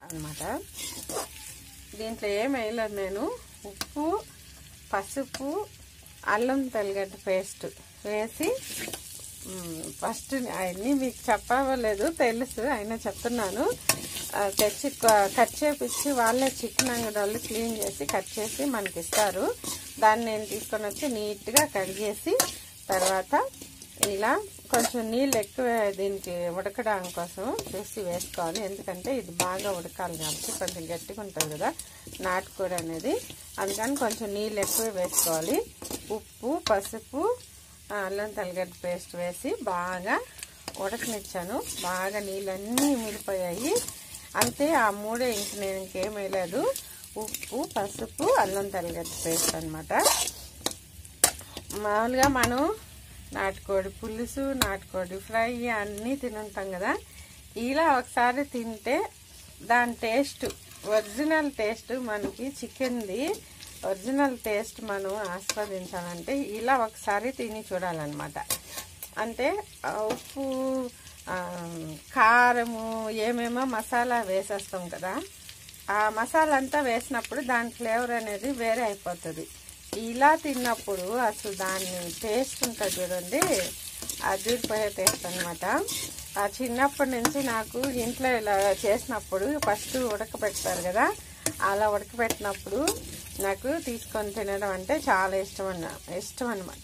అనమాట దీంట్లో ఏం వేయలేదు నేను ఉప్పు పసుపు అల్లం తెల్లగడ్డ పేస్ట్ వేసి మ్, ఫస్ట్ అవన్నీ మీకు చెప్పవలేదు తెలుసు అయినా చెప్తున్నాను ఆ, తెచ్చి క- కట్ చేపించి వాళ్ళే చికెన్ అంగడి వాళ్ళు క్లీన్ చేసి కట్ చేసి మనకి ఇస్తారు దాన్ని నేను తీసుకొని వచ్చి నీట్గా కడిగేసి తర్వాత ఇలా కొంచెం నీళ్ళు ఎక్కువ దీనికి ఉడకడానికి కోసం చూసి వేసుకోవాలి ఎందుకంటే ఇది బాగా ఉడకాలి కాబట్టి కొంచెం గట్టిగా ఉంటుంది కదా నాటుకోడి అనేది అందుకని కొంచెం నీళ్ళు ఎక్కువ వేసుకోవాలి ఉప్పు పసుపు ఆ, అల్లం తెల్లగడ్డ పేస్ట్ వేసి బాగా ఉడకనిచ్చాను బాగా నీళ్ళన్నీ మిగిలిపోయాయి అంతే ఆ మూడే ఇంక నేను ఇంకేం వేయలేదు ఉప్పు పసుపు అల్లం తెల్లగడ్డ పేస్ట్ అనమాట మామూలుగా మనం నాటుకోడి పులుసు నాటుకోడి ఫ్రై అన్నీ తినుంటాం కదా ఇలా ఒకసారి తింటే దాని టేస్ట్ ఒరిజినల్ టేస్ట్ మనకి చికెన్ది ఒరిజినల్ టేస్ట్ మనం ఆస్వాదించాలంటే ఇలా ఒకసారి తిని చూడాలన్నమాట అంటే ఆ ఉప్పు ఆ, కారము ఏమేమో మసాలా వేసేస్తాం కదా ఆ మసాలా అంతా వేసినప్పుడు దాని ఫ్లేవర్ అనేది వేరే అయిపోతుంది ఇలా తిన్నప్పుడు అసలు దాని టేస్ట్ ఉంటుంది చూడండి అదిరిపోయే టేస్ట్ అనమాట ఆ చిన్నప్పటి నుంచి నాకు ఇంట్లో ఇలా చేసినప్పుడు ఫస్ట్ ఉడకబెడతారు కదా అలా ఉడకబెట్టినప్పుడు నాకు తీసుకొని తినడం అంటే చాలా ఇష్టం అన్న ఇష్టం అనమాట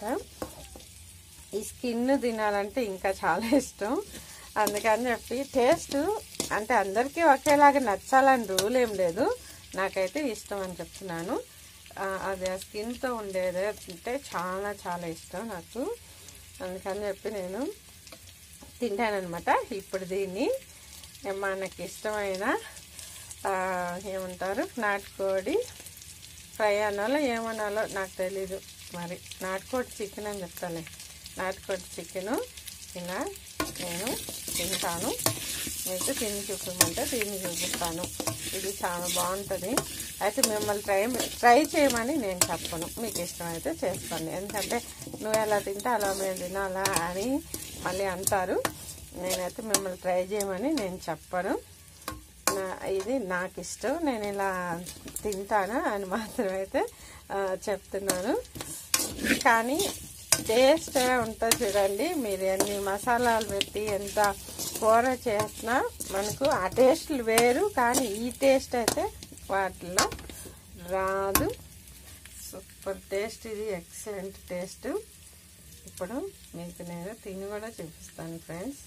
ఈ స్కిన్ తినాలంటే ఇంకా చాలా ఇష్టం అందుకని చెప్పి టేస్ట్ అంటే అందరికీ ఒకేలాగా నచ్చాలని రూల్ ఏం లేదు నాకైతే ఇష్టం అని చెప్తున్నాను ఆ, అది ఆ స్కిన్తో ఉండేది అంటే చాలా చాలా ఇష్టం నాకు అందుకని చెప్పి నేను తింటానమాట ఇప్పుడు దీన్ని మనకి ఇష్టమైన ఆ, ఏమంటారు నాటుకోడి ఫ్రై అనాలో ఏమనాలో నాకు తెలీదు మరి నాటుకోడి చికెన్ అని చెప్తాలే నాటుకోడి చికెను ఇలా నేను తింటాను మీకు తిని చూపించమంటే తిని చూపిస్తాను ఇది చాలా బాగుంటుంది అయితే మిమ్మల్ని ట్రై ట్రై చేయమని నేను చెప్పను మీకు ఇష్టమైతే చేసుకోండి ఎందుకంటే నువ్వు ఎలా తింటే అలా మేము తినాలా అని మళ్ళీ అంటారు నేనైతే మిమ్మల్ని ట్రై చేయమని నేను చెప్పను నా- ఇది నాకు ఇష్టం నేను ఇలా తింటాను అని మాత్రమైతే ఆ, చెప్తున్నాను కానీ టేస్ట్ ఉంటుంది చూడండి మీరు ఎన్ని మసాలాలు పెట్టి ఎంత కూర చేసినా మనకు ఆ టేస్ట్లు వేరు కానీ ఈ టేస్ట్ అయితే వాటిలో రాదు సూపర్ టేస్ట్ ఇది ఎక్సలెంట్ టేస్ట్ ఇప్పుడు మీకు నేను తిని కూడా చూపిస్తాను ఫ్రెండ్స్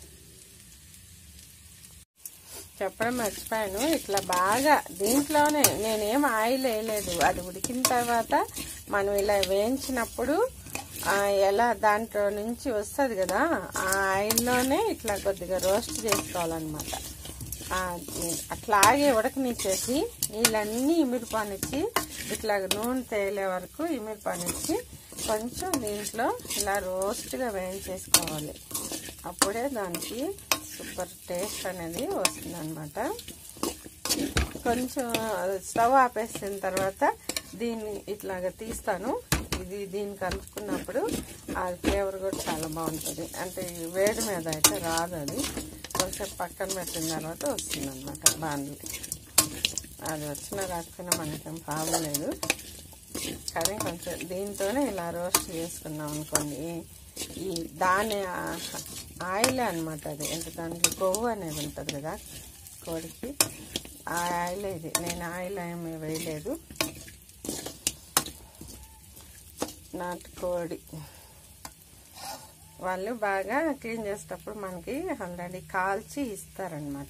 చెప్పడం మర్చిపోయాను ఇట్లా బాగా దీంట్లోనే నేనేం ఆయిల్ వేయలేదు అది ఉడికిన తర్వాత మనం ఇలా వేయించినప్పుడు ఆ, ఎలా దాంట్లో నుంచి వస్తుంది కదా ఆ ఆయిల్లోనే ఇట్లా కొద్దిగా రోస్ట్ చేసుకోవాలన్నమాట ఆ, అట్లాగే ఉడకనిచ్చేసి నీళ్ళన్నీ ఇమిరిపానిచ్చి ఇట్లా నూనె తేలే వరకు ఇమిరిపానిచ్చి కొంచెం దీంట్లో ఇలా రోస్ట్గా వేయించేసుకోవాలి అప్పుడే దానికి సూపర్ టేస్ట్ అనేది వస్తుంది అనమాట కొంచెం స్టవ్ ఆపేసిన తర్వాత దీన్ని ఇట్లాగా తీస్తాను ఇది దీనికి కలుపుకున్నప్పుడు ఆ ఫ్లేవర్ కూడా చాలా బాగుంటుంది అంటే ఈ వేడి మీద అయితే రాదు అది కొంచెం పక్కన పెట్టిన తర్వాత వస్తుంది అనమాట బాండ్లీ అది వచ్చినా రాకపోయినా మనకేం ప్రాబ్లం లేదు కానీ కొంచెం దీంతోనే ఇలా రోస్ట్ చేసుకున్నాం అనుకోండి ఈ దాని ఆ- ఆయిల్ అనమాట అది అంటే దాంట్లో కొవ్వు అనేది ఉంటుంది కదా కోడికి ఆ ఆయిల్ ఇది నేను ఆయిల్ ఏమి వేయలేదు నాటుకోడి వాళ్ళు బాగా క్లీన్ చేసేటప్పుడు మనకి ఆల్రెడీ కాల్చి ఇస్తారనమాట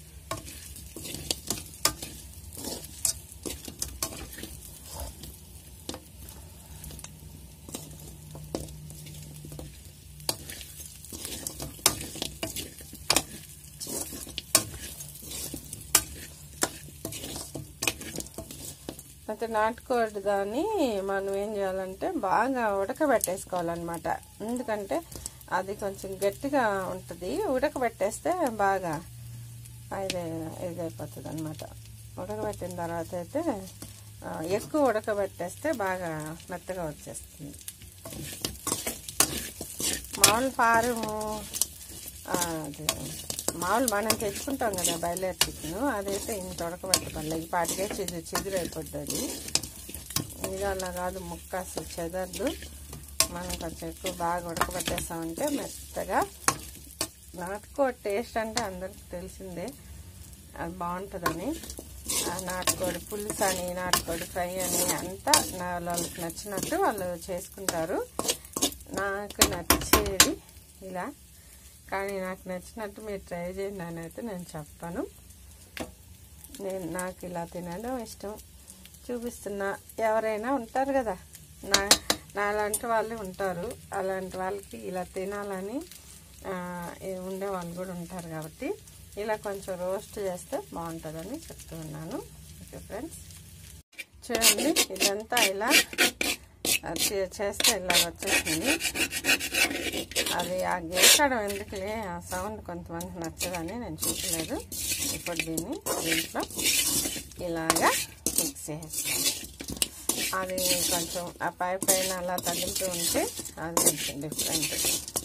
అయితే నాటుకోడి దాన్ని మనం ఏం చేయాలంటే బాగా ఉడకబెట్టేసుకోవాలన్నమాట ఎందుకంటే అది కొంచెం గట్టిగా ఉంటుంది ఉడకబెట్టేస్తే బాగా ఇది ఇదైపోతుంది అనమాట ఉడకబెట్టిన తర్వాత అయితే ఆ, ఎక్కువ ఉడకబెట్టేస్తే బాగా మెత్తగా వచ్చేస్తుంది మామూలు ఫారము ఆ, అది మామూలు మనం తెచ్చుకుంటాం కదా బయలుదేరి చికెన్ అదైతే ఇంత ఉడకబెట్టబడలే ఈ పాటికే చిదురు చిదురు అయిపోద్ది అది ఇది అలా కాదు ముక్క అసలు చెదరదు మనం కొంచెం ఎక్కువ బాగా ఉడకబెట్టేస్తామంటే మెత్తగా నాటుకోడి టేస్ట్ అంటే అందరికి తెలిసిందే అది బాగుంటుందని ఆ నాటుకోడి పులుసు అని నాటుకోడి ఫ్రై అని అంతా నా వాళ్ళకి నచ్చినట్టు వాళ్ళు చేసుకుంటారు నాకు నచ్చేది ఇలా కానీ నాకు నచ్చినట్టు మీరు ట్రై చేయండి అని అయితే నేను చెప్పాను నేను నాకు ఇలా తినడం ఇష్టం చూపిస్తున్నా ఎవరైనా ఉంటారు కదా నా నాలాంటి వాళ్ళు ఉంటారు అలాంటి వాళ్ళకి ఇలా తినాలని ఆ, ఏ- ఉండే వాళ్ళు కూడా ఉంటారు కాబట్టి ఇలా కొంచెం రోస్ట్ చేస్తే బాగుంటుందని చెప్తూ ఉన్నాను ఓకే ఫ్రెండ్స్ చూడండి ఇదంతా ఇలా ఆ, చే- చేస్తే ఇలా వచ్చేసింది అది ఆ గేకడం ఎందుకులే ఆ సౌండ్ కొంతమందికి నచ్చదని నేను చూపలేదు ఇప్పుడు దీన్ని దీంట్లో ఇలాగా మిక్స్ చేస్తాను అది కొంచెం ఆ పై పైన అలా తగులుతూ ఉంటే అది కొంచెం డిఫరెంట్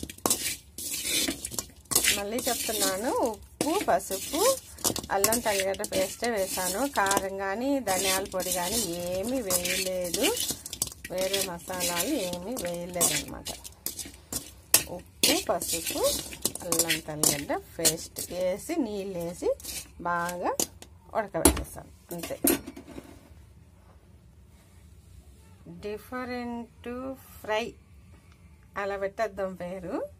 మళ్ళీ చెప్తున్నాను ఉప్పు పసుపు అల్లం తల్లిగడ్డ పేస్టే వేసాను కారం కానీ ధనియాల పొడి కానీ ఏమీ వేయలేదు వేరే మసాలాలు ఏమీ వేయలేదు అనమాట ఉప్పు పసుపు అల్లం తల్లిగడ్డ పేస్ట్ వేసి నీళ్ళు వేసి బాగా ఉడకబెట్టేస్తాను అంతే డిఫరెంట్ ఫ్రై అలా పెట్టేద్దాం పేరు